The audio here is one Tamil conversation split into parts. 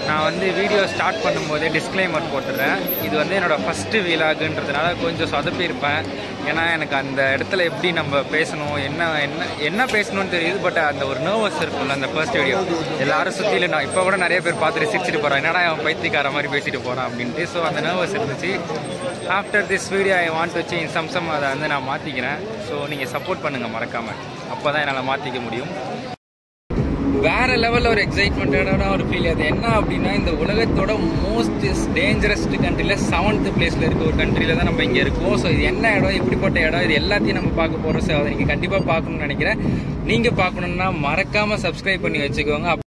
நான் வந்து வீடியோ ஸ்டார்ட் பண்ணும்போதே டிஸ்க்ளைமர் போட்டுறேன் இது வந்து என்னோடய ஃபஸ்ட்டு வீலாகுன்றதுனால கொஞ்சம் சொதப்பியிருப்பேன் ஏன்னா எனக்கு அந்த இடத்துல எப்படி நம்ம பேசணும் என்ன என்ன என்ன பேசணும்னு தெரியுது பட் அந்த ஒரு நர்வஸ் இருக்கும்ல அந்த ஃபர்ஸ்ட் வீடியோ எல்லாரும் சுற்றில நான் இப்போ கூட நிறைய பேர் பார்த்துட்டு சிரிச்சிட்டு போகிறான் என்னடா அவன் பைத்தியக்கார மாதிரி பேசிட்டு போகிறான் அப்படின்ட்டு ஸோ அந்த நர்வஸ் இருந்துச்சு after this video I want to change something அதை வந்து நான் மாற்றிக்கிறேன் ஸோ நீங்கள் சப்போர்ட் பண்ணுங்கள் மறக்காமல் அப்போ தான் என்னால் மாற்றிக்க முடியும் வேற லெவலில் ஒரு எக்ஸைட்மெண்ட்டான ஒரு ஃபீல் அது என்ன அப்படின்னா இந்த உலகத்தோட மோஸ்ட் டேஞ்சரஸ்ட் கண்ட்ரியில் செவன்த் பிளேஸில் இருக்க ஒரு கண்ட்ரியில் தான் நம்ம இங்கே இருக்கோம் ஸோ இது என்ன இடம் எப்படிப்பட்ட இடம் இது எல்லாத்தையும் நம்ம பார்க்க போகிறோம் ஸோ அதை நீங்கள் கண்டிப்பாக பார்க்கணும்னு நினைக்கிறேன் நீங்கள் பார்க்கணுன்னா மறக்காமல் சப்ஸ்கிரைப் பண்ணி வச்சுக்கோங்க அப்-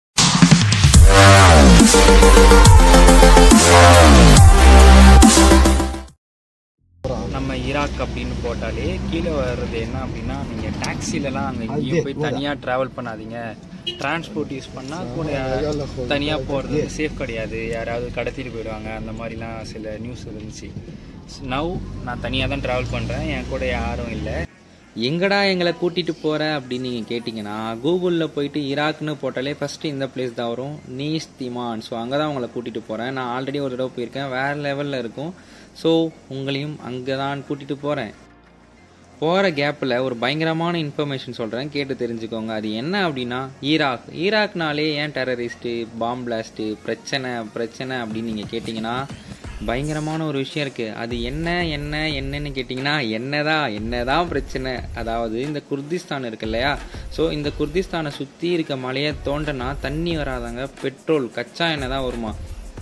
நம்ம ஈராக் அப்படின்னு போட்டாலே கீழே வர்றது என்ன அப்படின்னா நீங்கள் டாக்ஸிலலாம் அங்கே இங்கேயும் போய் தனியாக ட்ராவல் பண்ணாதீங்க டிரான்ஸ்போர்ட் யூஸ் பண்ணால் கூட தனியாக போகிறது சேஃப் கிடையாது யாராவது கடத்திட்டு போயிடுவாங்க அந்த மாதிரிலாம் சில நியூஸ் இருந்துச்சு நவ் நான் தனியாக தான் ட்ராவல் பண்ணுறேன் என் கூட யாரும் இல்லை எங்கடா எங்களை கூட்டிட்டு போற அப்படின்னு நீங்க கேட்டிங்கன்னா கூகுளில் போயிட்டு ஈராக்னு போட்டாலே ஃபர்ஸ்ட் இந்த பிளேஸ் தான் வரும் நீஸ் திமான் ஸோ அங்கே தான் உங்களை கூட்டிட்டு போறேன் நான் ஆல்ரெடி ஒரு தடவை போயிருக்கேன் வேற லெவலில் இருக்கும் ஸோ உங்களையும் அங்கே தான் கூட்டிட்டு போறேன் போகிற கேப்பில் ஒரு பயங்கரமான இன்ஃபர்மேஷன் சொல்கிறேன் கேட்டு தெரிஞ்சுக்கோங்க அது என்ன அப்படின்னா ஈராக் ஈராக்னாலே ஏன் டெரரிஸ்ட்டு பாம் பிளாஸ்ட்டு பிரச்சனை பிரச்சனை அப்படின்னு நீங்கள் கேட்டிங்கன்னா பயங்கரமான ஒரு விஷயம் இருக்குது அது என்ன என்ன என்னன்னு கேட்டிங்கன்னா என்னதான் என்னதான் பிரச்சனை அதாவது இந்த குர்திஸ்தான் இருக்கு இல்லையா ஸோ இந்த குர்திஸ்தானை சுற்றி இருக்க மலையை தோண்டனா தண்ணி வராதாங்க பெட்ரோல் கச்சா எண்ணெய் தான் வருமா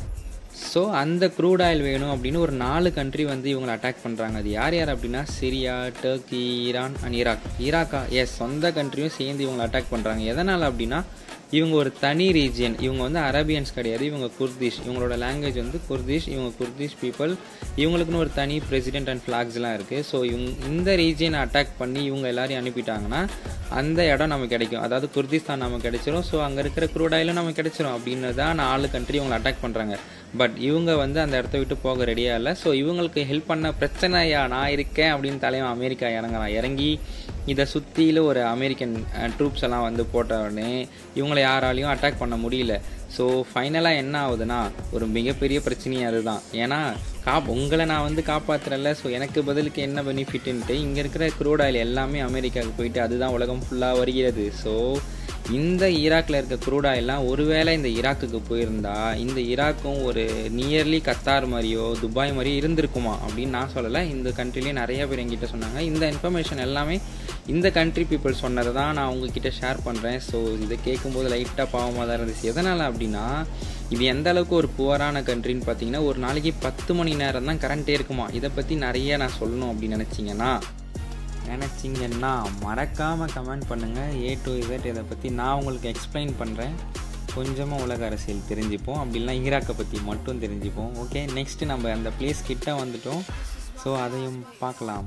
ஸோ அந்த க்ரூட் ஆயில் வேணும் அப்படின்னு ஒரு நாலு கண்ட்ரி வந்து இவங்களை அட்டாக் பண்ணுறாங்க அது யார் யார் அப்படின்னா Syria Turkey Iran and Iraq ஈராக்கா எஸ் சொந்த கண்ட்ரியும் சேர்ந்து இவங்களை அட்டாக் பண்ணுறாங்க எதனால் அப்படின்னா இவங்க ஒரு தனி ரீஜியன் இவங்க வந்து அரேபியன்ஸ் கிடையாது இவங்க குர்திஷ் இவங்களோட லாங்குவேஜ் வந்து குர்திஷ் இவங்க குர்திஷ் பீப்புள் இவங்களுக்குன்னு ஒரு தனி பிரசிடென்ட் அண்ட் ஃப்ளாக்ஸ்லாம் இருக்குது ஸோ இவங்க இந்த ரீஜியனை அட்டாக் பண்ணி இவங்க எல்லாரையும் அனுப்பிட்டாங்கன்னா அந்த இடம் நமக்கு கிடைக்கும் அதாவது குர்திஸ்தான் நமக்கு கிடைச்சிரும் ஸோ அங்கே இருக்கிற க்ரூட் ஆயிலும் நமக்கு கிடைச்சிரும் அப்படின்னு தான் நாலு கண்ட்ரி இவங்களை அட்டாக் பண்ணுறாங்க பட் இவங்க வந்து அந்த இடத்த விட்டு போக ரெடியாக இல்லை ஸோ இவங்களுக்கு ஹெல்ப் பண்ண பிரச்சனையா நான் இருக்கேன் அப்படின்னு தலைவன் அமெரிக்கா இறங்குறான் இறங்கி இதை சுற்றியில் ஒரு அமெரிக்கன் ட்ரூப்ஸ் எல்லாம் வந்து போட்ட உடனே இவங்களை யாராலையும் அட்டாக் பண்ண முடியல ஸோ ஃபைனலாக என்ன ஆகுதுன்னா ஒரு மிகப்பெரிய பிரச்சனையே அதுதான் ஏன்னா காப் உங்களை நான் வந்து காப்பாற்றுறல ஸோ எனக்கு பதிலுக்கு என்ன பெனிஃபிட்டுன்ட்டு இங்கே இருக்கிற க்ரூட் ஆயில் எல்லாமே அமெரிக்காவுக்கு போயிட்டு அதுதான் உலகம் ஃபுல்லாக வருகிறது ஸோ இந்த ஈராக்கில் இருக்க க்ரூட் ஆயில்லாம் ஒருவேளை இந்த ஈராக்குக்கு போயிருந்தா இந்த ஈராக்கும் ஒரு நியர்லி கத்தார் மாதிரியோ துபாய் மாதிரியோ இருந்திருக்குமா அப்படின்னு நான் சொல்லலை இந்த கண்ட்ரிலேயே நிறைய பேர் என்கிட்ட சொன்னாங்க இந்த இன்ஃபர்மேஷன் எல்லாமே இந்த கண்ட்ரி பீப்புள் சொன்னதை தான் நான் உங்ககிட்ட ஷேர் பண்ணுறேன் ஸோ இதை கேட்கும்போது லைட்டாக பாவமாக தான் இருந்துச்சு எதனால் அப்படின்னா இது எந்த அளவுக்கு ஒரு புவரான கண்ட்ரின்னு பார்த்தீங்கன்னா ஒரு நாளைக்கு பத்து மணி நேரம் தான் கரண்ட்டே இருக்குமா இதை பற்றி நிறைய நான் சொல்லணும் அப்படின்னு நினச்சிங்கன்னா நினச்சிங்கன்னா மறக்காமல் கமெண்ட் பண்ணுங்கள் ஏ டு இசட் இதை பற்றி நான் உங்களுக்கு எக்ஸ்பிளைன் பண்ணுறேன் கொஞ்சமாக உலக அரசியல் தெரிஞ்சுப்போம் அப்படின்னா ஈராக்கை பற்றி மட்டும் தெரிஞ்சுப்போம் ஓகே நெக்ஸ்ட் நம்ம அந்த பிளேஸ் கிட்ட வந்துட்டோம் ஸோ அதையும் பார்க்கலாம்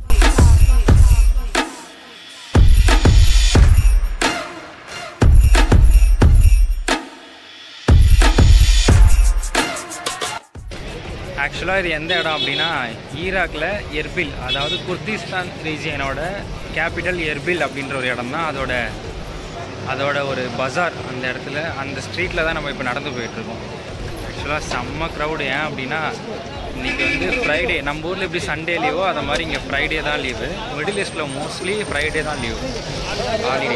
ஆக்சுவலாக இது எந்த இடம் அப்படின்னா ஈராக்கில் எர்பில் அதாவது குர்திஸ்தான் ரீஜியனோட கேபிட்டல் எர்பில் அப்படின்ற ஒரு இடம் தான் அதோட அதோட ஒரு பஜார் அந்த இடத்துல அந்த ஸ்ட்ரீட்டில் தான் நம்ம இப்போ நடந்து போயிட்டுருக்கோம் ஆக்சுவலாக செம்ம க்ரௌடு ஏன் அப்படின்னா இன்றைக்கி வந்து ஃப்ரைடே நம்ம ஊரில் எப்படி சண்டே லீவோ அது மாதிரி இங்கே ஃப்ரைடே தான் லீவு மிடில் ஈஸ்டில் மோஸ்ட்லி ஃப்ரைடே தான் லீவு ஹாலிடே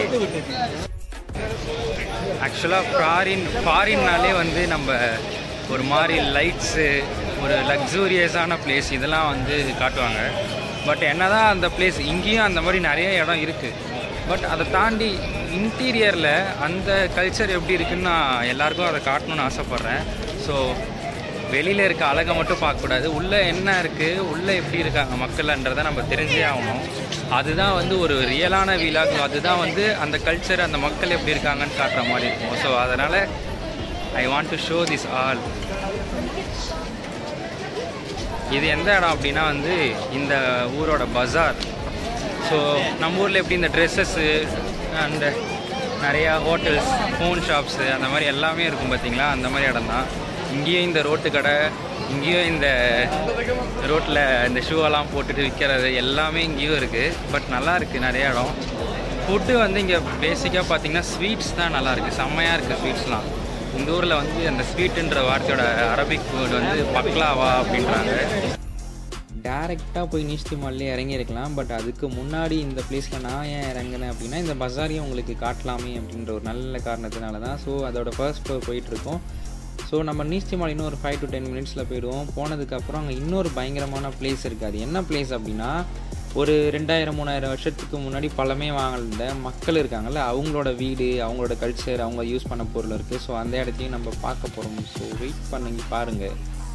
ஆக்சுவலாக ஃபாரின் ஃபாரின்னாலே வந்து நம்ம ஒரு மாதிரி லைட்ஸு ஒரு லக்ஸூரியஸான பிளேஸ் இதெல்லாம் வந்து காட்டுவாங்க பட் என்னதான் அந்த பிளேஸ் இங்கேயும் அந்த மாதிரி நிறைய இடம் இருக்குது பட் அதை தாண்டி இன்டீரியரில் அந்த கல்ச்சர் எப்படி இருக்குன்னு நான் எல்லாருக்கும் அதை காட்டணும்னு ஆசைப்பட்றேன் ஸோ வெளியில் இருக்க அழகை மட்டும் பார்க்கக்கூடாது உள்ளே என்ன இருக்குது உள்ளே எப்படி இருக்காங்க மக்கள்ன்றதை நம்ம தெரிஞ்சே ஆகணும் அதுதான் வந்து ஒரு ரியலான வீலாகும் அதுதான் வந்து அந்த கல்ச்சர் அந்த மக்கள் எப்படி இருக்காங்கன்னு காட்டுற மாதிரி இருக்கும் ஸோ அதனால் I want to show this all இது எந்த இடம் அப்படின்னா வந்து இந்த ஊரோட பஜார் ஸோ நம்ம ஊரில் எப்படி இந்த ட்ரெஸ்ஸஸ்ஸு அண்டு நிறையா ஹோட்டல்ஸ் ஃபோன் ஷாப்ஸு அந்த மாதிரி எல்லாமே இருக்கும் பார்த்தீங்களா அந்த மாதிரி இடம் தான் இங்கேயும் இந்த ரோட்டு கடை இங்கேயும் இந்த ரோட்டில் இந்த ஷூவெல்லாம் போட்டுட்டு விற்கிறது எல்லாமே இங்கேயும் இருக்குது பட் நல்லா இருக்குது நிறைய இடம் ஃபுட்டு வந்து இங்கே பேசிக்காக பார்த்தீங்கன்னா ஸ்வீட்ஸ் தான் நல்லா இருக்குது செம்மையாக இருக்குது ஸ்வீட்ஸ்லாம் இந்த ஊரில் வந்து அந்த ஸ்வீட்டுன்ற வார்த்தையோட அரபிக் வேர்டு வந்து பக்லாவா அப்படின்றாங்க டேரெக்டாக போய் நீஷ்டி மால்லே இறங்கியிருக்கலாம் பட் அதுக்கு முன்னாடி இந்த பிளேஸில் நான் ஏன் இறங்கினேன் அப்படின்னா இந்த பஜாரையும் உங்களுக்கு காட்டலாமே அப்படின்ற ஒரு நல்ல காரணத்தினால தான் ஸோ அதோட ஃபர்ஸ்ட் ஃப்ளோர் போயிட்டுருக்கோம் ஸோ நம்ம நீஸ்டி மால் இன்னும் ஒரு ஃபைவ் டு டென் மினிட்ஸில் போயிடுவோம் போனதுக்கப்புறம் அங்கே இன்னொரு பயங்கரமான பிளேஸ் இருக்குது அது என்ன பிளேஸ் அப்படின்னா ஒரு ரெண்டாயிரம் மூணாயிரம் வருஷத்துக்கு முன்னாடி பழமே வாழ்ந்த மக்கள் இருக்காங்கல்ல அவங்களோட வீடு அவங்களோட கல்ச்சர் அவங்க யூஸ் பண்ண பொருள் இருக்குது ஸோ அந்த இடத்தையும் நம்ம பார்க்க போகிறோம் ஸோ வெயிட் பண்ணுங்க பாருங்கள்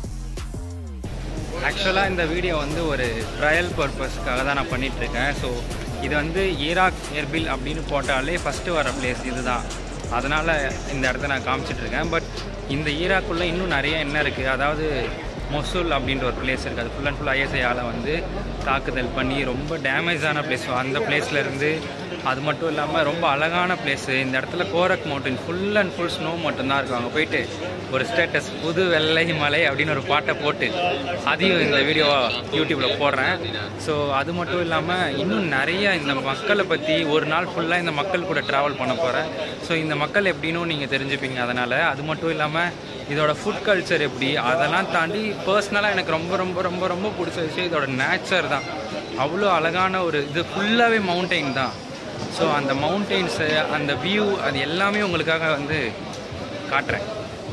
ஆக்சுவலாக இந்த வீடியோ வந்து ஒரு ட்ரையல் பர்பஸ்க்காக தான் நான் பண்ணிகிட்ருக்கேன் ஸோ இது வந்து ஈராக் எர்பில் அப்படின்னு போட்டாலே ஃபஸ்ட்டு வர பிளேஸ் இதுதான் அதனால் இந்த இடத்த நான் காமிச்சிட்ருக்கேன் பட் இந்த ஈராக்குள்ளே இன்னும் நிறைய என்ன இருக்குது அதாவது மொசூல் அப்படின்ற ஒரு பிளேஸ் இருக்குது அது ஃபுல் அண்ட் ஃபுல் ஐஎஸ்ஐயால் வந்து தாக்குதல் பண்ணி ரொம்ப டேமேஜான பிளேஸ் அந்த பிளேஸ்லேருந்து அது மட்டும் இல்லாமல் ரொம்ப அழகான பிளேஸு இந்த இடத்துல கோரக் mountain full and full snow மட்டும்தான் இருக்கும் அங்கே போயிட்டு ஒரு ஸ்டேட்டஸ் புது வெள்ளை மலை அப்படின்னு ஒரு பாட்டை போட்டு அதையும் இந்த வீடியோவை யூடியூப்பில் போடுறேன் ஸோ அது மட்டும் இல்லாமல் இன்னும் நிறைய இந்த மக்களை பற்றி ஒரு நாள் ஃபுல்லாக இந்த மக்கள் கூட ட்ராவல் பண்ண போகிறேன் ஸோ இந்த மக்கள் எப்படின்னு நீங்கள் தெரிஞ்சுப்பீங்க அதனால் அது மட்டும் இல்லாமல் இதோட ஃபுட் கல்ச்சர் எப்படி அதெல்லாம் தாண்டி பர்சனலாக எனக்கு ரொம்ப ரொம்ப ரொம்ப ரொம்ப பிடிச்ச விஷயம் இதோட நேச்சர் தான் அவ்வளோ அழகான ஒரு இது ஃபுல்லாகவே மவுண்டெயின் தான் ஸோ அந்த மவுண்டெயின்ஸு அந்த வியூ அது எல்லாமே உங்களுக்காக வந்து காட்டுறேன்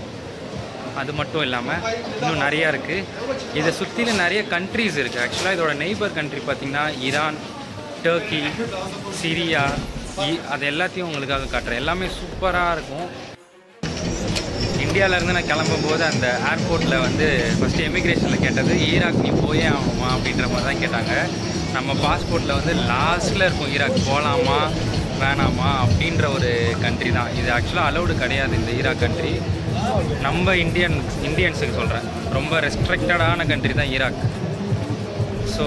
அது மட்டும் இல்லாமல் இன்னும் நிறையா இருக்குது இதை சுற்றிலும் நிறைய கண்ட்ரீஸ் இருக்குது ஆக்சுவலாக இதோட நெய்பர் கண்ட்ரி பார்த்திங்கன்னா ஈரான் டர்க்கி சிரியா அது எல்லாத்தையும் உங்களுக்காக காட்டுறேன் எல்லாமே சூப்பராக இருக்கும் இந்தியாவிலேருந்து நான் கிளம்பும்போது அந்த ஏர்போர்ட்டில் வந்து ஃபஸ்ட்டு எமிக்ரேஷனில் கேட்டது ஈராக் நீ போயே ஆகணுமா அப்படின்ற மாதிரி தான் கேட்டாங்க நம்ம பாஸ்போர்ட்டில் வந்து லாஸ்ட்டில் இருக்கும் ஈராக் போகலாமா வேணாமா அப்படின்ற ஒரு கண்ட்ரி தான் இது ஆக்சுவலாக அலௌடு கிடையாது இந்த ஈராக் கண்ட்ரி நம்ம இந்தியன் இந்தியன்ஸுக்கு சொல்கிறேன் ரொம்ப ரெஸ்ட்ரிக்டடான கண்ட்ரி தான் ஈராக் ஸோ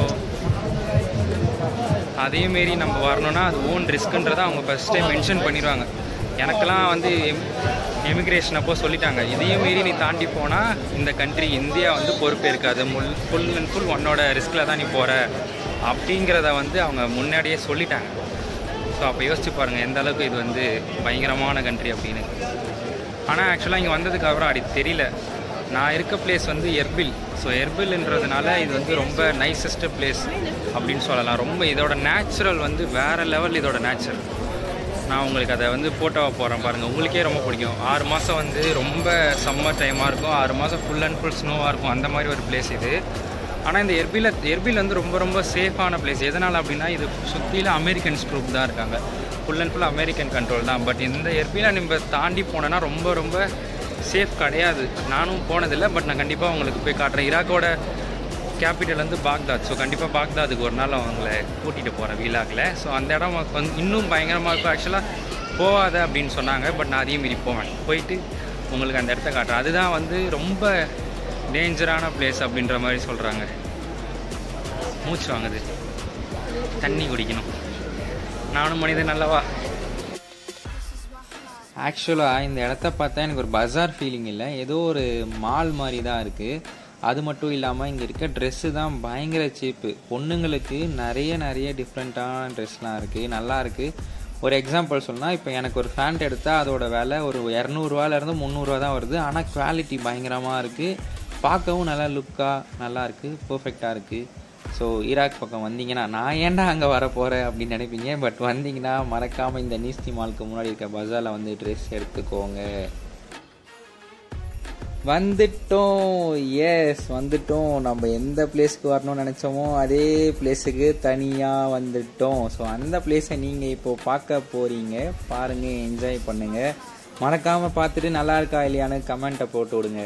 அதேமாரி நம்ம வரணும்னா அது ஓன் ரிஸ்க்குன்றதை அவங்க ஃபஸ்ட் டைம் மென்ஷன் பண்ணிடுவாங்க எனக்கெல்லாம் வந்து எமிக்ரேஷன் அப்போ சொல்லிட்டாங்க இதையும் மீறி நீ தாண்டி போனால் இந்த கண்ட்ரி இந்தியா வந்து பொறுப்பேற்காது முல் ஃபுல் அண்ட் ஃபுல் உன்னோட ரிஸ்கில் தான் நீ போகிற அப்படிங்கிறத வந்து அவங்க முன்னாடியே சொல்லிட்டாங்க ஸோ அப்போ யோசிச்சு பாருங்கள் எந்த அளவுக்கு இது வந்து பயங்கரமான கண்ட்ரி அப்படின்னு ஆனால் ஆக்சுவலாக இங்கே வந்ததுக்கு அப்புறம் அப்படி தெரியல நான் இருக்க பிளேஸ் வந்து எர்பில் ஸோ எர்பில்ன்றதுனால இது வந்து ரொம்ப நைசஸ்ட் பிளேஸ் அப்படின்னு சொல்லலாம் ரொம்ப இதோட நேச்சுரல் வந்து வேறு லெவல் இதோட நேச்சர் நான் உங்களுக்கு அதை வந்து ஃபோட்டோவாக போடுறேன் பாருங்கள் உங்களுக்கே ரொம்ப பிடிக்கும் ஆறு மாதம் வந்து ரொம்ப சம்மர் டைமாக இருக்கும் ஆறு மாதம் ஃபுல் அண்ட் ஃபுல் ஸ்னோவாக இருக்கும் அந்த மாதிரி ஒரு பிளேஸ் இது ஆனால் இந்த எர்பில் எர்பில் வந்து ரொம்ப ரொம்ப சேஃபான பிளேஸ் எதனால் அப்படின்னா இது சுற்றியில் அமெரிக்கன்ஸ் குரூப் தான் இருக்காங்க full and full American control தான் பட் இந்த எர்பியில் நம்ம தாண்டி போனோன்னா ரொம்ப ரொம்ப சேஃப் கிடையாது நானும் போனதில்லை பட் நான் கண்டிப்பாக உங்களுக்கு போய் காட்டுறேன் ஈராக்கோட கேபிட்டல் வந்து பாக்தாத் ஸோ கண்டிப்பாக பாக்தாதுக்கு ஒரு நாள் அவங்கள கூட்டிகிட்டு போகிறேன் வீலாக்கில் ஸோ அந்த இடம் வந்து இன்னும் பயங்கரமாக இருக்கும் ஆக்சுவலாக போகாத அப்படின்னு சொன்னாங்க பட் நான் அதையும் மீறி போவேன் போயிட்டு உங்களுக்கு அந்த இடத்த காட்டுறேன் அதுதான் வந்து ரொம்ப டேஞ்சரான பிளேஸ் அப்படின்ற மாதிரி சொல்கிறாங்க மூச்சு வாங்குது தண்ணி குடிக்கணும் நானும் மனிதன் நல்லவா ஆக்சுவலாக இந்த இடத்த பார்த்தா எனக்கு ஒரு பஜார் ஃபீலிங் இல்லை ஏதோ ஒரு மால் மாதிரி தான் இருக்குது அது மட்டும் இல்லாமல் இங்கே இருக்க ட்ரெஸ்ஸு தான் பயங்கர சீப்பு பொண்ணுங்களுக்கு நிறைய நிறைய டிஃப்ரெண்ட்டான ட்ரெஸ்லாம் இருக்குது நல்லா இருக்குது ஒரு எக்ஸாம்பிள் சொன்னால் இப்போ எனக்கு ஒரு ஃபேண்ட் எடுத்தால் அதோட விலை ஒரு இரநூறுவாலேருந்து முந்நூறுவா தான் வருது ஆனால் குவாலிட்டி பயங்கரமாக இருக்குது பார்க்கவும் நல்லா லுக்காக நல்லா இருக்குது பர்ஃபெக்டாக இருக்குது ஸோ ஈராக் பக்கம் வந்தீங்கன்னா நான் ஏன்டா அங்கே வர போகிறேன் அப்படின்னு நினைப்பீங்க பட் வந்தீங்கன்னா மறக்காமல் இந்த நீஸ்தி மாலுக்கு முன்னாடி இருக்க பஜாரில் வந்து ட்ரெஸ் எடுத்துக்கோங்க வந்துட்டோம் எஸ் வந்துட்டோம் நம்ம எந்த பிளேஸ்க்கு வரணும்னு நினச்சோமோ அதே பிளேஸுக்கு தனியாக வந்துட்டோம் ஸோ அந்த பிளேஸை நீங்கள் இப்போ பார்க்க போகிறீங்க பாருங்கள் என்ஜாய் பண்ணுங்கள் மறக்காமல் பார்த்துட்டு நல்லா இருக்கா இல்லையான்னு கமெண்ட்டை போட்டு விடுங்க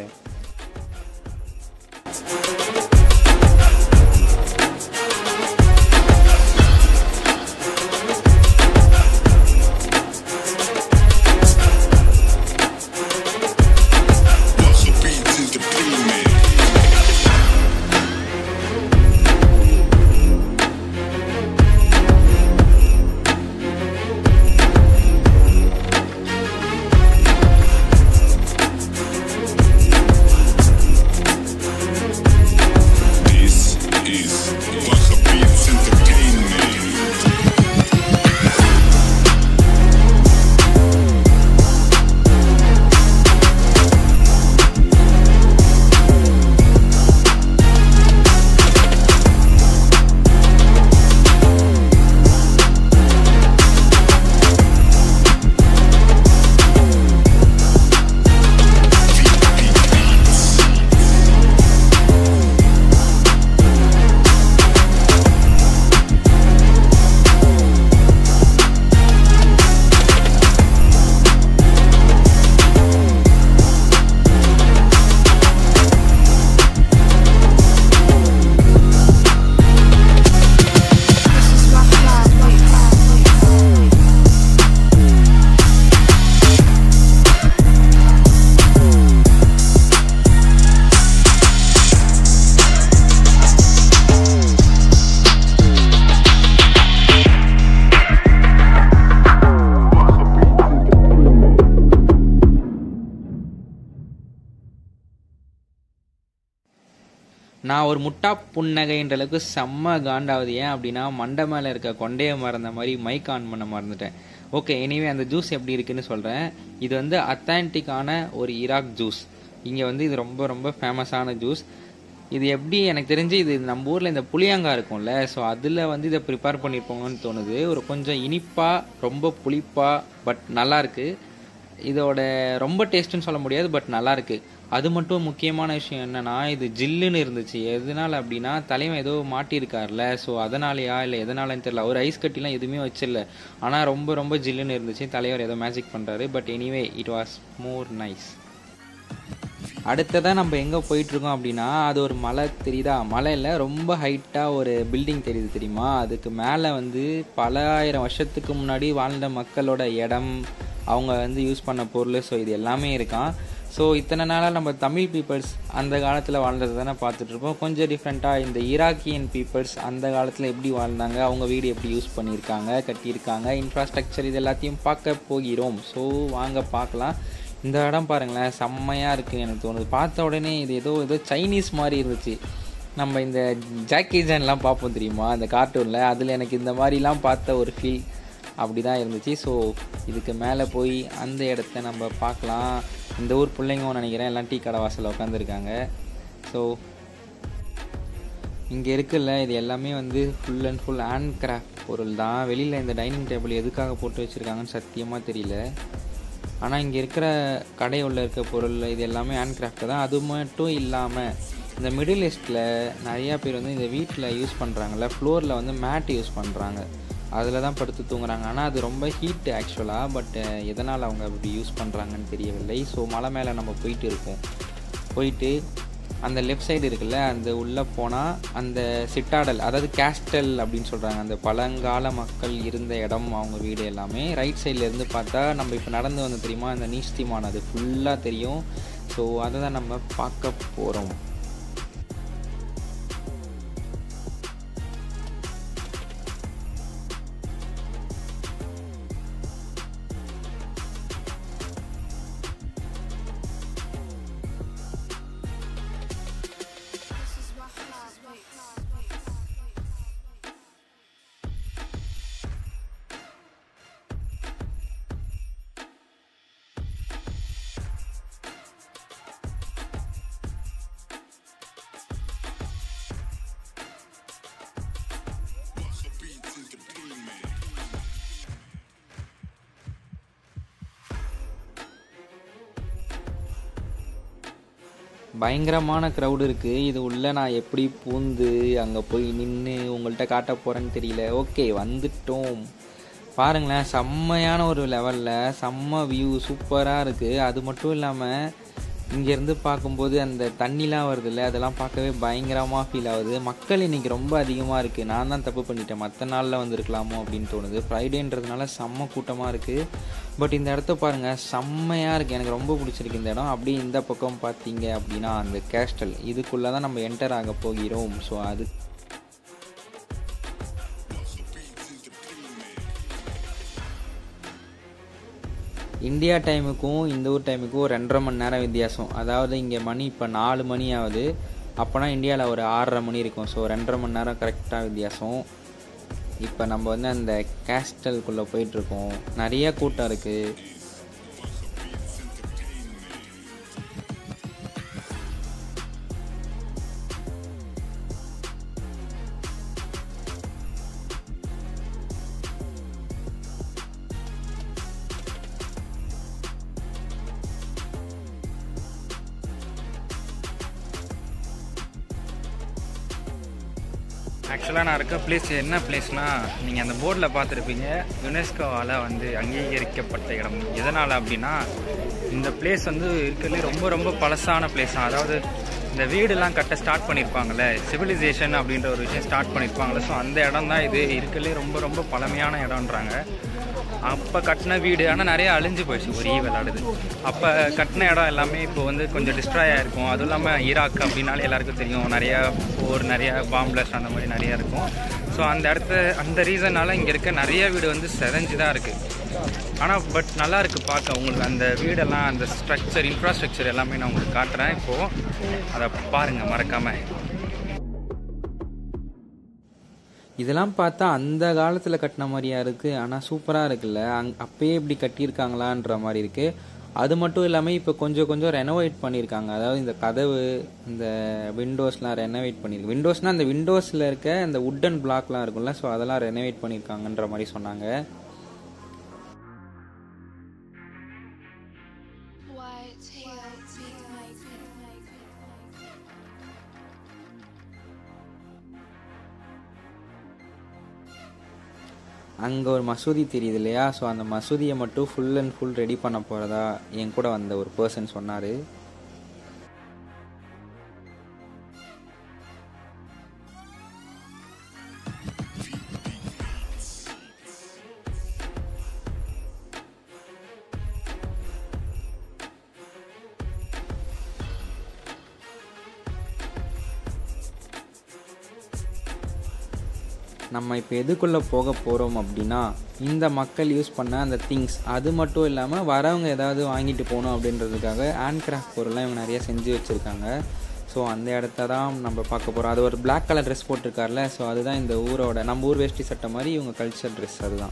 நான் ஒரு முட்டா புன்னகைன்ற அளவுக்கு செம்ம காண்டாவது ஏன் அப்படின்னா மண்டை மேலே இருக்க கொண்டைய மறந்த மாதிரி மைக் ஆன் பண்ண மறந்துட்டேன் ஓகே எனிவே அந்த ஜூஸ் எப்படி இருக்குன்னு சொல்கிறேன் இது வந்து அத்தான்டிக்கான ஒரு ஈராக் ஜூஸ் இங்கே வந்து இது ரொம்ப ரொம்ப ஃபேமஸான ஜூஸ் இது எப்படி எனக்கு தெரிஞ்சு இது நம்ம ஊரில் இந்த புளியங்காய் இருக்கும்ல ஸோ அதில் வந்து இதை ப்ரிப்பேர் பண்ணியிருப்பாங்கன்னு தோணுது ஒரு கொஞ்சம் இனிப்பாக ரொம்ப புளிப்பாக பட் நல்லா இருக்கு இதோட ரொம்ப டேஸ்ட்டுன்னு சொல்ல முடியாது பட் நல்லா இருக்கு அது மட்டும் முக்கியமான விஷயம் என்னன்னா இது ஜில்லுன்னு இருந்துச்சு எதனால அப்படின்னா தலைவன் ஏதோ மாட்டியிருக்கார்ல ஸோ அதனாலயா இல்லை எதனாலன்னு தெரியல அவர் ஐஸ் கட்டிலாம் எதுவுமே வச்சிடல ஆனால் ரொம்ப ரொம்ப ஜில்லுன்னு இருந்துச்சு தலைவர் ஏதோ மேஜிக் பண்ணுறாரு but anyway it was more nice அடுத்ததாக நம்ம எங்கே போயிட்டுருக்கோம் அப்படின்னா அது ஒரு மலை தெரியுதா மலையில் ரொம்ப ஹைட்டாக ஒரு பில்டிங் தெரியுது தெரியுமா அதுக்கு மேலே வந்து பல ஆயிரம் வருஷத்துக்கு முன்னாடி வாழ்ந்த மக்களோட இடம் அவங்க வந்து யூஸ் பண்ண பொருள் ஸோ இது எல்லாமே இருக்கான் ஸோ இத்தனை நாளாக நம்ம தமிழ் பீப்புள்ஸ் அந்த காலத்தில் வாழ்ந்தது தானே பார்த்துட்ருப்போம் கொஞ்சம் டிஃப்ரெண்ட்டாக இந்த ஈராக்கியன் பீப்புள்ஸ் அந்த காலத்தில் எப்படி வாழ்ந்தாங்க அவங்க வீடு எப்படி யூஸ் பண்ணியிருக்காங்க கட்டியிருக்காங்க இன்ஃப்ராஸ்ட்ரக்சர் இது எல்லாத்தையும் பார்க்க போகிறோம் ஸோ வாங்க பார்க்கலாம் இந்த இடம் பாருங்களேன் செம்மையாக இருக்குது எனக்கு தோணுது பார்த்த உடனே இது ஏதோ ஏதோ சைனீஸ் மாதிரி இருந்துச்சு நம்ம இந்த ஜாக்கி ஜான்லாம் பார்ப்போம் தெரியுமா அந்த கார்ட்டூனில் அதில் எனக்கு இந்த மாதிரிலாம் பார்த்த ஒரு ஃபீல் அப்படி தான் இருந்துச்சு ஸோ இதுக்கு மேலே போய் அந்த இடத்த நம்ம பார்க்கலாம் இந்த ஊர் பிள்ளைங்க நினைக்கிறேன் எல்லாம் டீ கடை வாசலில் உட்காந்துருக்காங்க ஸோ இங்கே இருக்குல்ல இது எல்லாமே வந்து full and full hand craft பொருள் தான் வெளியில் இந்த டைனிங் டேபிள் எதுக்காக போட்டு வச்சுருக்காங்கன்னு சத்தியமாக தெரியல ஆனால் இங்கே இருக்கிற கடை உள்ள இருக்க பொருள் இது எல்லாமே ஹேண்ட் கிராஃப்ட் தான் அது மட்டும் இல்லாமல் இந்த மிடில் ஈஸ்டில் நிறையா பேர் வந்து இந்த வீட்டில் யூஸ் பண்ணுறாங்கல்ல ஃப்ளோரில் வந்து மேட் யூஸ் பண்ணுறாங்க அதில் தான் படுத்து தூங்குறாங்க ஆனால் அது ரொம்ப ஹீட் ஆக்சுவலாக பட் எதனால் அவங்க அப்படி யூஸ் பண்ணுறாங்கன்னு தெரியவில்லை ஸோ மலை மேலே நம்ம போயிட்டு இருக்கோம் போயிட்டு அந்த லெஃப்ட் சைடு இருக்குல்ல அந்த உள்ளே போனால் அந்த சிட்டாடல் அதாவது கேஸ்டல் அப்படின்னு சொல்கிறாங்க அந்த பழங்கால மக்கள் இருந்த இடம் அவங்க வீடு எல்லாமே ரைட் சைடில் இருந்து பார்த்தா நம்ம இப்போ நடந்து வந்து தெரியுமா அந்த நீஸ்திமான் அது ஃபுல்லாக தெரியும் ஸோ அதை தான் நம்ம பார்க்க போகிறோம் பயங்கரமான க்ரௌடு இருக்குது இது உள்ள நான் எப்படி பூந்து அங்கே போய் நின்று உங்கள்கிட்ட காட்ட போகிறேன்னு தெரியல ஓகே வந்துட்டோம் பாருங்களேன் செம்மையான ஒரு லெவலில் செம்ம வியூ சூப்பராக இருக்குது அது மட்டும் இல்லாமல் இங்கேருந்து பார்க்கும்போது அந்த தண்ணிலாம் வருதுல்ல அதெல்லாம் பார்க்கவே பயங்கரமாக ஃபீல் ஆகுது மக்கள் இன்னைக்கு ரொம்ப அதிகமாக இருக்குது நான் தான் தப்பு பண்ணிட்டேன் மற்ற நாளில் வந்திருக்கலாமோ அப்படின்னு தோணுது ஃப்ரைடேன்றதுனால செம்ம கூட்டமாக இருக்குது பட் இந்த இடத்த பாருங்கள் செம்மையாக இருக்குது எனக்கு ரொம்ப பிடிச்சிருக்கு இந்த இடம் அப்படியே இந்த பக்கம் பார்த்தீங்க அப்படின்னா அந்த கேஸ்டல் இதுக்குள்ளே தான் நம்ம என்டர் ஆக போகிறோம் ஸோ அது இந்தியா டைமுக்கும் இந்த ஊர் டைமுக்கும் ரெண்டரை மணி நேரம் வித்தியாசம் அதாவது இங்கே மணி இப்போ நாலு மணி ஆகுது அப்போனா இந்தியாவில் ஒரு ஆறரை மணி இருக்கும் ஸோ ரெண்டரை மணி நேரம் கரெக்டாக வித்தியாசம் இப்போ நம்ம வந்து அந்த கேஸ்டலுக்குள்ளே போயிட்டுருக்கோம் நிறைய கூட்டம் இருக்குது ஆக்சுவலாக நான் இருக்க பிளேஸ் என்ன பிளேஸ்னா நீங்கள் அந்த போர்டில் பார்த்துருப்பீங்க யுனெஸ்கோவால் வந்து அங்கீகரிக்கப்பட்ட இடம் எதனால் அப்படின்னா இந்த பிளேஸ் வந்து இருக்கிறதுலே ரொம்ப ரொம்ப பழசான பிளேஸ் தான் அதாவது இந்த வீடுலாம் கட்ட ஸ்டார்ட் பண்ணியிருப்பாங்கல்ல சிவிலைசேஷன் அப்படின்ற ஒரு விஷயம் ஸ்டார்ட் பண்ணியிருப்பாங்கல்ல ஸோ அந்த இடம் தான் இது இருக்கிறதுலே ரொம்ப ரொம்ப பழமையான இடம்ன்றாங்க அப்போ கட்டின வீடு ஆனால் நிறைய அழிஞ்சு போயிடுச்சு ஒரு ஈ விளாடுது அப்போ கட்டின இடம் எல்லாமே இப்போ வந்து கொஞ்சம் டிஸ்ட்ராய் ஆகிருக்கும் அதுவும் இல்லாமல் ஈராக் அப்படின்னாலே எல்லாருக்கும் தெரியும் நிறையா போர் நிறையா பாம்பிளஸ் அந்த மாதிரி நிறையா இருக்கும் ஸோ அந்த இடத்த அந்த ரீசனால் இங்கே இருக்க நிறைய வீடு வந்து செதஞ்சு தான் இருக்குது ஆனால் பட் நல்லா இருக்குது பார்க்க உங்களுக்கு அந்த வீடெல்லாம் அந்த ஸ்ட்ரக்சர் இன்ஃப்ராஸ்ட்ரக்சர் எல்லாமே நான் உங்களுக்கு காட்டுறேன் இப்போது அதை பாருங்கள் மறக்காமல் இதெல்லாம் பார்த்தா அந்த காலத்தில் கட்டின மாதிரியா இருக்குது ஆனால் சூப்பராக இருக்குல்ல அங் அப்பயே இப்படி கட்டியிருக்காங்களான்ற மாதிரி இருக்குது அது மட்டும் இல்லாமல் இப்போ கொஞ்சம் கொஞ்சம் ரெனோவேட் பண்ணியிருக்காங்க அதாவது இந்த கதவு இந்த விண்டோஸ்லாம் ரெனோவேட் பண்ணியிருக்கு விண்டோஸ்னால் அந்த விண்டோஸில் இருக்க அந்த உட்டன் பிளாக்லாம் இருக்கும்ல ஸோ அதெல்லாம் ரெனோவேட் பண்ணியிருக்காங்கன்ற மாதிரி சொன்னாங்க White hair, big mic. அங்கே ஒரு மசூதி தெரியுது இல்லையா ஸோ அந்த மசூதியை மட்டும் ஃபுல் அண்ட் ஃபுல் ரெடி பண்ண போகிறதா என் கூட வந்த ஒரு பர்சன் சொன்னார் நம்ம இப்போ எதுக்குள்ளே போக போகிறோம் அப்படின்னா இந்த மக்கள் யூஸ் பண்ண அந்த திங்ஸ் அது மட்டும் இல்லாமல் வரவங்க ஏதாவது வாங்கிட்டு போகணும் அப்படின்றதுக்காக ஹேண்ட் கிராஃப்ட் பொருள்லாம் இவங்க நிறைய செஞ்சு வச்சுருக்காங்க ஸோ அந்த இடத்த தான் நம்ம பார்க்க போகிறோம் அது ஒரு Black கலர் ட்ரெஸ் போட்டிருக்காருல ஸோ அதுதான் இந்த ஊரோட நம்ம ஊர் வேஷ்டி சட்டை மாதிரி இவங்க கல்ச்சர் ட்ரெஸ் அதுதான்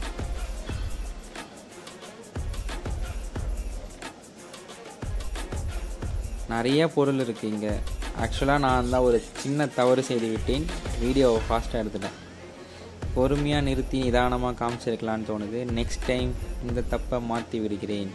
நிறைய பொருள் இருக்குது இங்கே ஆக்சுவலாக நான் தான் ஒரு சின்ன தவறு செய்து விட்டேன் வீடியோவை ஃபாஸ்ட்டாக எடுத்துட்டேன் பொறுமையாக நிறுத்தி நிதானமாக காமிச்சிருக்கலான்னு தோணுது நெக்ஸ்ட் டைம் இந்த தப்பை மாற்றி விடுகிறேன்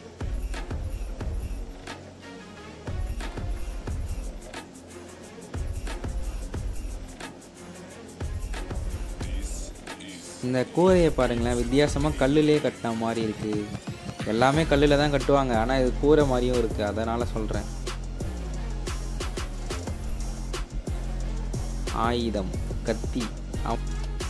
இந்த கூரையை பாருங்களேன் வித்தியாசமாக கல்லுலேயே கட்டின மாதிரி இருக்குது எல்லாமே கல்லில் தான் கட்டுவாங்க ஆனால் இது கூரை மாதிரியும் இருக்குது அதனால் சொல்கிறேன் ஆயுதம் கத்தி அப்-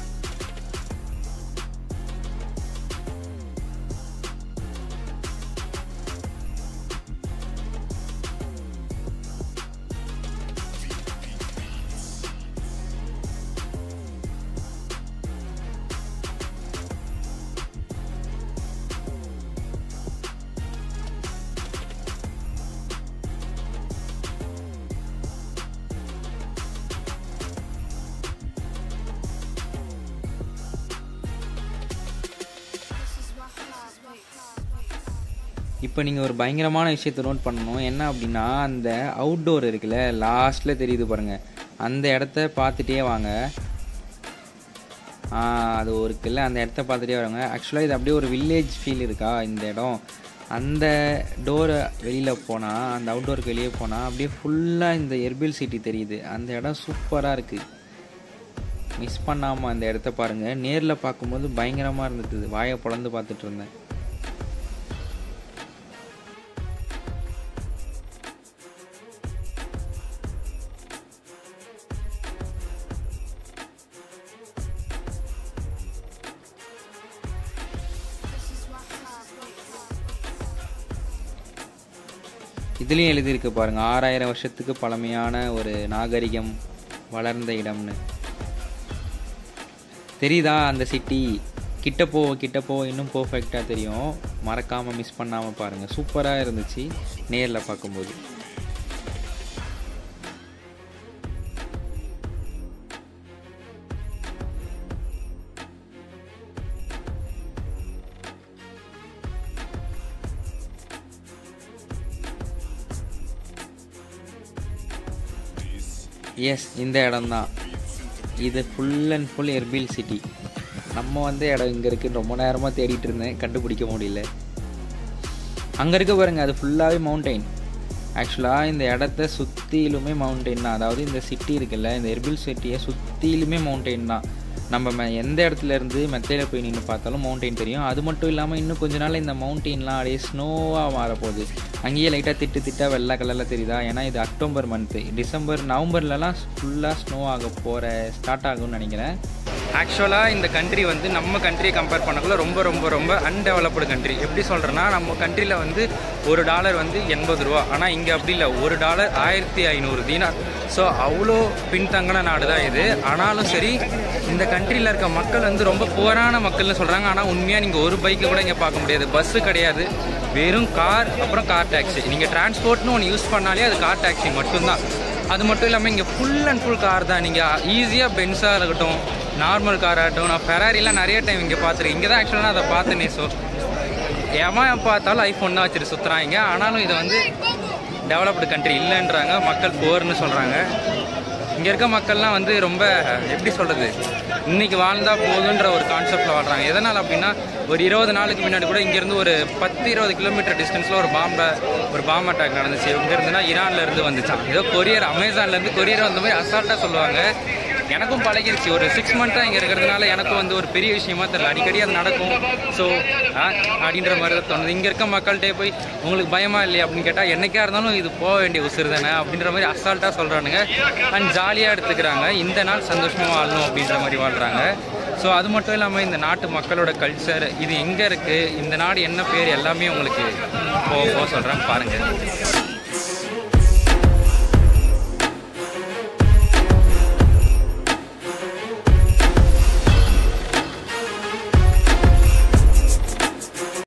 இப்போ நீங்கள் ஒரு பயங்கரமான விஷயத்தை நோட் பண்ணணும் என்ன அப்படின்னா அந்த அவுட்டோர் இருக்குல்ல லாஸ்ட்டில் தெரியுது பாருங்க அந்த இடத்த பார்த்துட்டே வாங்க ஆ, அது ஒரு இருக்குல்ல அந்த இடத்த பார்த்துட்டே வராங்க ஆக்சுவலாக இது அப்படியே ஒரு வில்லேஜ் ஃபீல் இருக்கா இந்த இடம் அந்த டோரை வெளியில் போனால் அந்த அவுட்டோருக்கு வெளியே போனால் அப்படியே ஃபுல்லாக இந்த எர்பில் சிட்டி தெரியுது அந்த இடம் சூப்பராக இருக்குது மிஸ் பண்ணாமல் அந்த இடத்த பாருங்கள் நேரில் பார்க்கும்போது பயங்கரமாக இருந்தது வாயை பொழந்து பார்த்துட்டு இருந்தேன் இதுலேயும் எழுதியிருக்கு பாருங்க ஆறாயிரம் வருஷத்துக்கு பழமையான ஒரு நாகரிகம் வளர்ந்த இடம்னு தெரியுதா அந்த சிட்டி கிட்ட போ கிட்ட போ இன்னும் பர்ஃபெக்டாக தெரியும் மறக்காமல் மிஸ் பண்ணாமல் பாருங்கள் சூப்பராக இருந்துச்சு நேரில் பார்க்கும்போது எஸ் இந்த இடம்தான் இது full and full Erbil city நம்ம வந்து இடம் இங்கே இருக்குன்னு ரொம்ப நேரமாக தேடிட்டு இருந்தேன் கண்டுபிடிக்க முடியல அங்கே இருக்க பாருங்க அது ஃபுல்லாகவே மவுண்டெயின் ஆக்சுவலாக இந்த இடத்த சுற்றிலுமே மவுண்டெயின் தான் அதாவது இந்த சிட்டி இருக்குல்ல இந்த எர்பில் சிட்டியை சுற்றிலுமே மவுண்டெயின் தான் நம்ம ம- எந்த இடத்துல இருந்து மெத்தையில் போய் நின்று பார்த்தாலும் மவுண்டெயின் தெரியும் அது மட்டும் இல்லாமல் இன்னும் கொஞ்ச நாள் இந்த மவுண்டெயின்லாம் அப்படியே ஸ்னோவாக மாறப்போகுது அங்கேயே லைட்டாக திட்டு திட்டா வெள்ளை கலரில் தெரியுதா ஏன்னா இது அக்டோபர் மந்த்து டிசம்பர் நவம்பர்லலாம் ஃபுல்லாக ஸ்னோ ஆக போகிற ஸ்டார்ட் ஆகும்னு நினைக்கிறேன் ஆக்சுவலாக இந்த கண்ட்ரி வந்து நம்ம கண்ட்ரியை கம்பேர் பண்ணக்குள்ள ரொம்ப ரொம்ப ரொம்ப அன்டெவலப்டு கண்ட்ரி எப்படி சொல்கிறேன்னா நம்ம கண்ட்ரியில் வந்து ஒரு டாலர் வந்து எண்பது ரூபா ஆனால் இங்கே அப்படி இல்லை ஒரு டாலர் ஆயிரத்தி ஐநூறு தீனார் ஸோ அவ்வளோ பின்தங்கின நாடு தான் இது ஆனாலும் சரி இந்த கண்ட்ரியில் இருக்க மக்கள் வந்து ரொம்ப புவரான மக்கள்னு சொல்கிறாங்க ஆனால் உண்மையாக நீங்கள் ஒரு பைக்கை கூட இங்கே பார்க்க முடியாது பஸ்ஸு கிடையாது வெறும் கார் அப்புறம் கார் டாக்ஸி நீங்கள் டிரான்ஸ்போர்ட்னு ஒன்று யூஸ் பண்ணாலே அது கார் டாக்ஸி மட்டும்தான் அது மட்டும் இல்லாமல் இங்கே ஃபுல் அண்ட் ஃபுல் கார் தான் நீங்கள் ஈஸியாக பென்ஸாக இருக்கட்டும் நார்மல் கார் ஆகட்டும் நான் ஃபெராரிலாம் நிறைய டைம் இங்கே பார்த்துருக்கேன் இங்கே தான் ஆக்சுவலாக நான் அதை பார்த்தேனே ஸோ எவன் பார்த்தாலும் ஐஃபோன் தான் வச்சுட்டு சுற்றுறாங்க ஆனாலும் இது வந்து டெவலப்டு கண்ட்ரி இல்லைன்றாங்க மக்கள் போர்னு சொல்கிறாங்க இங்கே இருக்க மக்கள்லாம் வந்து ரொம்ப எப்படி சொல்கிறது இன்னைக்கு வாழ்ந்தா போதுன்ற ஒரு கான்செப்டில் வாழ்கிறாங்க எதனால் அப்படின்னா ஒரு இருபது நாளுக்கு முன்னாடி கூட இங்கேருந்து ஒரு பத்து இருபது கிலோமீட்டர் டிஸ்டன்ஸில் ஒரு பாம்பை ஒரு பாம் அட்டாக் நடந்துச்சு இங்கேருந்துனா ஈரான்லேருந்து வந்துச்சான் ஏதோ கொரியர் அமேசான்லேருந்து கொரியர் வந்த மாதிரி அசால்ட்டாக சொல்லுவாங்க எனக்கும் பழகிருச்சு ஒரு சிக்ஸ் மந்த்தாக இங்கே இருக்கிறதுனால எனக்கும் வந்து ஒரு பெரிய விஷயமா தெரியல அடிக்கடி அது நடக்கும் ஸோ அப்படின்ற மாதிரி தான் தோணுது இங்கே இருக்க மக்கள்கிட்ட போய் உங்களுக்கு பயமா இல்லையா அப்படின்னு கேட்டால் என்னைக்கா இருந்தாலும் இது போக வேண்டிய உசுறு தானே அப்படின்ற மாதிரி அசால்ட்டாக சொல்கிறானுங்க அண்ட் ஜாலியாக எடுத்துக்கிறாங்க இந்த நாள் சந்தோஷமாக வாழணும் அப்படின்ற மாதிரி வாழ்கிறாங்க ஸோ அது மட்டும் இல்லாமல் இந்த நாட்டு மக்களோட கல்ச்சர் இது எங்கே இருக்குது இந்த நாடு என்ன பேர் எல்லாமே உங்களுக்கு போக போக சொல்கிறேன் பாருங்கள்